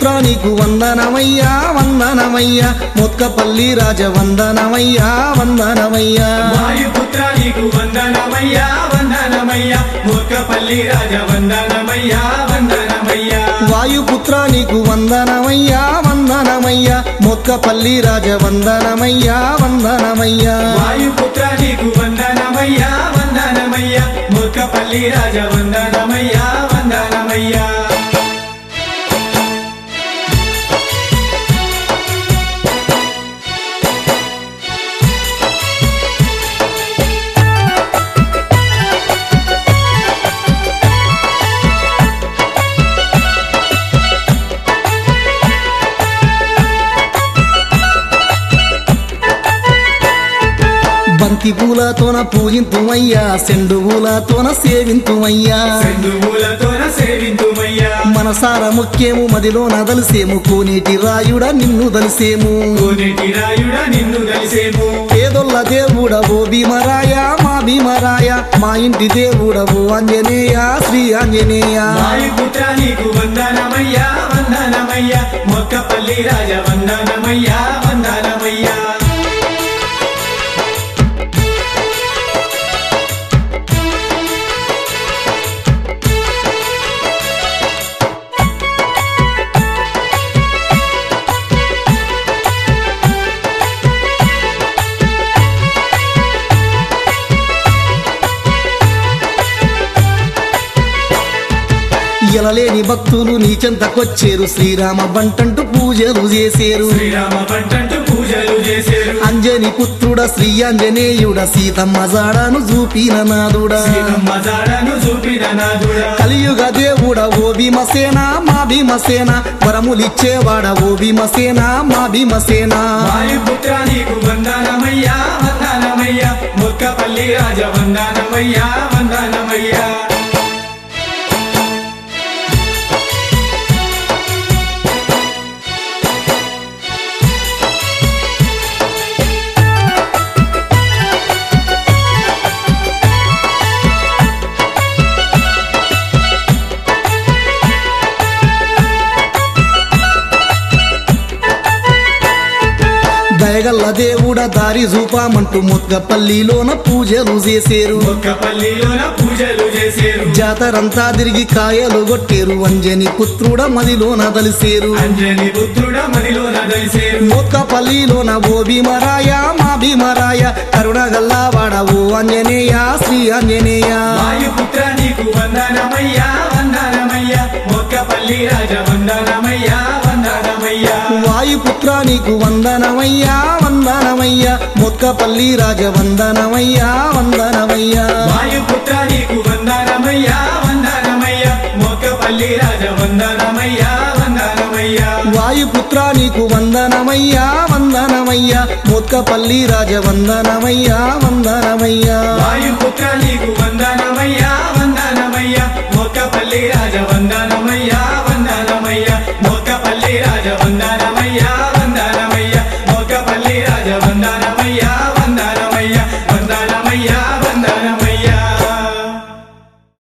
వాయుపుత్ర నీకు వందనమయ్యా వందనమయ్యా మొత్కపల్లి రాజ వందనమయ్యా వందనమయ్యా వాయుపుత్ర నీకు వందనమయ్యా వందనమయ్యా మూర్ఖపల్లి రాజ వందనమయ్యా వందనమయ్యా వాయుపుత్ర నీకు వందనమయ్యా వందనమయ్యా మొత్కపల్లి రాజ వందనమయ్యా వందనమయ్యా వాయుపుత్ర నీకు వందనమయ్యా వందనమయ్యా మూర్ఖపల్లి రాజ వందనమయ్యా వందనమయ్యా బంతి పూలతోన పూజింతుమయ్యా సెండు పూలతోన సేవింతుమయ్యా సెందువులతోన సేవింతుమయ్యా మనసార ముఖ్యము మదిలో నదలిసేము కోనేటి రాయుడా నిన్ను దలిసేము కోనేటి రాయుడా నిన్ను కలిసేము పేదొల్ల దేవుడవు భీమరాయ మా భీమరాయ మా ఇంటి దేవుడవు ఆంజనేయ శ్రీ ఆంజనేయ వాయుపుత్ర నీకు వందనమయ్యా వందనమయ్యా మొక్కపల్లి రాజ వందనమయ్యా వందనమయ్యా ఎలలేని భక్తులు నీ చెంతకొచ్చేరు శ్రీరామ బంటంటూ పూజలు చేసేరు శ్రీరామ పంటంటూ పూజలు చేసేరు అంజని పుత్రుడ శ్రీ ఆంజనేయుడ సీతమ్మ జాడను చూపిన నాదుడా సీతమ్మ జాడను చూపిన నాదుడా కలియుగ దేవుడ ఓ భీమసేన మా భీమసేన వరములిచ్చేవాడ ఓ భీమసేన మా భీమసేన వాయుపుత్ర నీకు వందనమయ్యా వందనమయ్యా మొక్కపల్లి రాజ వందనమయ్యా వందనమయ్యా దయగల్ల దేవుడ దారి చూపామంటూ ముద్గపల్లిలోన పూజలు చేసేరు మొక్కపల్లిలోన పూజలు చేసేరు జాతరంతా తిరిగి కాయలు కొట్టేరు అంజని పుత్రుడ మదిలోన దలిసేరు అంజని పుత్రుడ మదిలోన దలిసేరు మోత్కపల్లిలోన ఓ భీమరాయ మా భీమరాయ కరుణగల్లావాడ ఓ ఆంజనేయ శ్రీ ఆంజనేయ వాయుపుత్ర నీకు వందనమయ్యా వందనమయ్యా మొక్కపల్లి రాజ వందనమయ్యా వందనమయ్యా వాయుపుత్ర నీకు వందనమయ్యా వందనమయ్యా మొత్కపల్లి రాజ వందనమయ్యా వందనమయ్యా వాయుపుత్ర నీకు వందనమయ్యా వందనమయ్యా మొక్కపల్లి రాజ వందనమయ్యా వందనమయ్యా వాయుపుత్ర నీకు వందనమయ్యా వందనమయ్యా మొత్కపల్లి రాజ వందనమయ్యా వందనమయ్యా వాయుపుత్ర నీకు వందనమయ్యా వందనమయ్యా మొక్కపల్లి రాజ వందనమయ్యా వందనమయ్యా